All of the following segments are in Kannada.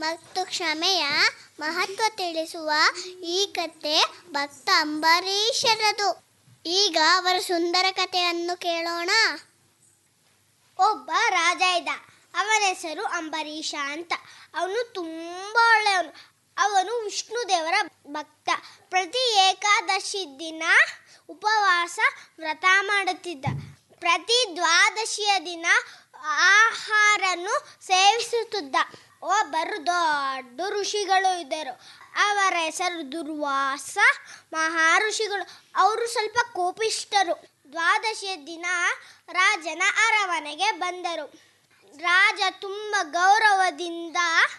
ಮತ್ತು ಕ್ಷಮೆಯ ಮಹತ್ವ ತಿಳಿಸುವ ಈ ಕತೆ ಭಕ್ತ ಅಂಬರೀಷರದು ಈಗ ಅವರ ಸುಂದರ ಕಥೆಯನ್ನು ಕೇಳೋಣ ಒಬ್ಬ ರಾಜ ಇದ್ದ ಅವನ ಹೆಸರು ಅಂಬರೀಷ ಅಂತ ಅವನು ತುಂಬ ಒಳ್ಳೆಯವನು ಅವನು ವಿಷ್ಣು ದೇವರ ಭಕ್ತ ಪ್ರತಿ ಏಕಾದಶಿ ದಿನ ಉಪವಾಸ ವ್ರತ ಮಾಡುತ್ತಿದ್ದ ಪ್ರತಿ ದ್ವಾದಶಿಯ ದಿನ ಆಹಾರನು ಸೇವಿಸುತ್ತಿದ್ದ ಒಬ್ಬರು ದೊಡ್ಡ ಋಷಿಗಳು ಇದ್ದರು ಅವರ ಹೆಸರು ದುರ್ವಾಸ ಮಹಾಋಷಿಗಳು ಅವರು ಸ್ವಲ್ಪ ಕೋಪಿಷ್ಟರು ದ್ವಾದಶಿಯ ದಿನ ರಾಜನ ಅರಮನೆಗೆ ಬಂದರು ರಾಜ ತುಂಬ ಗೌರವದಿಂದ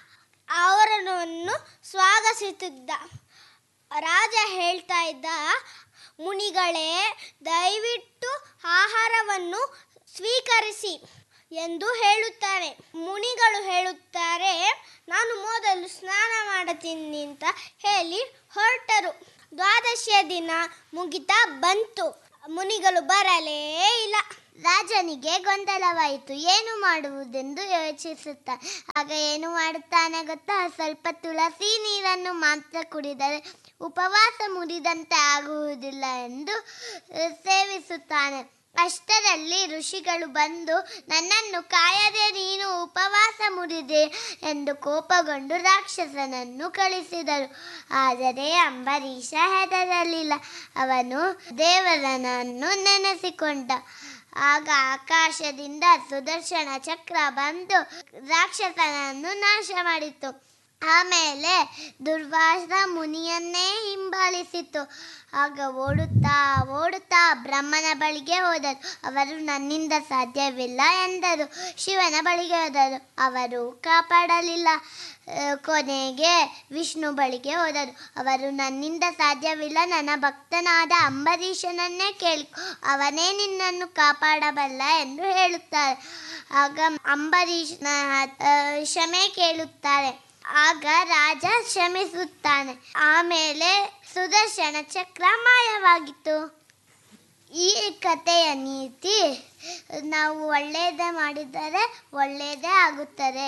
ಅವರನ್ನು ಸ್ವಾಗತಿಸುತ್ತಿದ್ದ ರಾಜ ಹೇಳ್ತಾ ಇದ್ದ ಮುನಿಗಳೇ ದಯವಿಟ್ಟು ಆಹಾರವನ್ನು ಸ್ವೀಕರಿಸಿ ಎಂದು ಹೇಳುತ್ತಾರೆ ಮುನಿಗಳು ಹೇಳುತ್ತಾರೆ ನಾನು ಮೊದಲು ಸ್ನಾನ ಮಾಡುತ್ತೀನಿ ಅಂತ ಹೇಳಿ ಹೊರಟರು ದ್ವಾದಶಿಯ ದಿನ ಮುಗಿತಾ ಬಂತು ಮುನಿಗಳು ಬರಲೇ ಇಲ್ಲ ರಾಜನಿಗೆ ಗೊಂದಲವಾಯಿತು ಏನು ಮಾಡುವುದೆಂದು ಯೋಚಿಸುತ್ತ ಆಗ ಏನು ಮಾಡುತ್ತಾನೆ ಗೊತ್ತಾ ಸ್ವಲ್ಪ ತುಳಸಿ ನೀರನ್ನು ಮಾತ್ರ ಕುಡಿದರೆ ಉಪವಾಸ ಮುರಿದಂತೆ ಆಗುವುದಿಲ್ಲ ಎಂದು ಅಹ್, ಸೇವಿಸುತ್ತಾನೆ ಅಷ್ಟರಲ್ಲಿ ಋಷಿಗಳು ಬಂದು ನನ್ನನ್ನು ಕಾಯದೆ ನೀನು ಉಪವಾಸ ಮುರಿದೆ ಎಂದು ಕೋಪಗೊಂಡು ರಾಕ್ಷಸನನ್ನು ಕಳಿಸಿದರು ಆದರೆ ಅಂಬರೀಷ ಹೆದರಲಿಲ್ಲ ಅವನು ದೇವರನನ್ನು ನೆನೆಸಿಕೊಂಡ ಆಗ ಆಕಾಶದಿಂದ ಸುದರ್ಶನ ಚಕ್ರ ಬಂದು ರಾಕ್ಷಸನನ್ನು ನಾಶ ಮಾಡಿತು ಆಮೇಲೆ ದುರ್ವಾಸ ಮುನಿಯನ್ನೇ ಹಿಂಬಾಲಿಸಿತು ಆಗ ಓಡುತ್ತಾ ಓಡುತ್ತಾ ಬ್ರಹ್ಮನ ಬಳಿಗೆ ಹೋದರು ಅವರು ನನ್ನಿಂದ ಸಾಧ್ಯವಿಲ್ಲ ಎಂದರು ಶಿವನ ಬಳಿಗೆ ಹೋದರು ಅವರು ಕಾಪಾಡಲಿಲ್ಲ ಆ, ಕೊನೆಗೆ ವಿಷ್ಣು ಬಳಿಗೆ ಹೋದರು ಅವರು ನನ್ನಿಂದ ಸಾಧ್ಯವಿಲ್ಲ ನನ್ನ ಭಕ್ತನಾದ ಅಂಬರೀಷನನ್ನೇ ಕೇಳಿ ಅವನೇ ನಿನ್ನನ್ನು ಕಾಪಾಡಬಲ್ಲ ಎಂದು ಹೇಳುತ್ತಾರೆ ಆಗ ಅಂಬರೀಷನ ಆ, ಕ್ಷಮೆ ಕೇಳುತ್ತಾರೆ ಆಗ ರಾಜ ಕ್ಷಮಿಸುತ್ತಾನೆ ಆಮೇಲೆ ಸುದರ್ಶನ ಚಕ್ರ ಮಾಯವಾಗಿತ್ತು ಈ ಕಥೆಯ ನೀತಿ ನಾವು ಒಳ್ಳೆಯದೇ ಮಾಡಿದರೆ ಒಳ್ಳೆಯದೇ ಆಗುತ್ತದೆ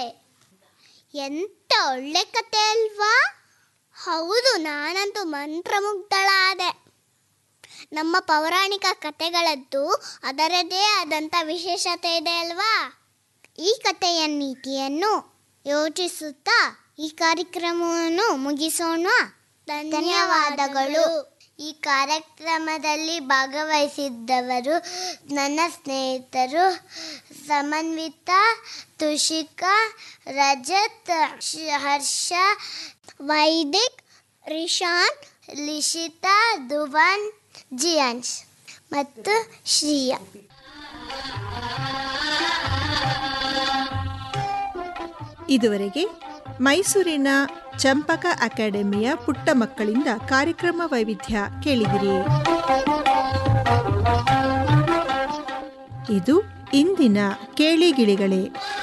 ಎಂತ ಒಳ್ಳೆ ಕತೆ ಅಲ್ವಾ ಹೌದು ನಾನಂತೂ ಮಂತ್ರಮುಗ್ಧಳಾದೆ ನಮ್ಮ ಪೌರಾಣಿಕ ಕಥೆಗಳದ್ದು ಅದರದೇ ಆದಂಥ ವಿಶೇಷತೆ ಇದೆ ಅಲ್ವಾ ಈ ಕಥೆಯ ನೀತಿಯನ್ನು ಯೋಚಿಸುತ್ತಾ ಈ ಕಾರ್ಯಕ್ರಮವನ್ನು ಮುಗಿಸೋಣ ಧನ್ಯವಾದಗಳು ಈ ಕಾರ್ಯಕ್ರಮದಲ್ಲಿ ಭಾಗವಹಿಸಿದ್ದವರು ನನ್ನ ಸ್ನೇಹಿತರು ಸಮನ್ವಿತ ತುಷಿಕಾ ರಜತ್ ಶ- ಹರ್ಷ ವೈದಿಕ್ ರಿಶಾನ್ ಲಿಶಿತಾ ಧುವನ್ ಜಿಯಾನ್ಸ್ ಮತ್ತು ಶ್ರೀಯಾ ಇದುವರೆಗೆ ಮೈಸೂರಿನ ಚಂಪಕ ಅಕಾಡೆಮಿಯ ಪುಟ್ಟ ಮಕ್ಕಳಿಂದ ಕಾರ್ಯಕ್ರಮ ವೈವಿಧ್ಯ ಕೇಳಿದಿರಿ ಇದು ಇಂದಿನ ಕೇಳಿಗಿಳಿಗಳೇ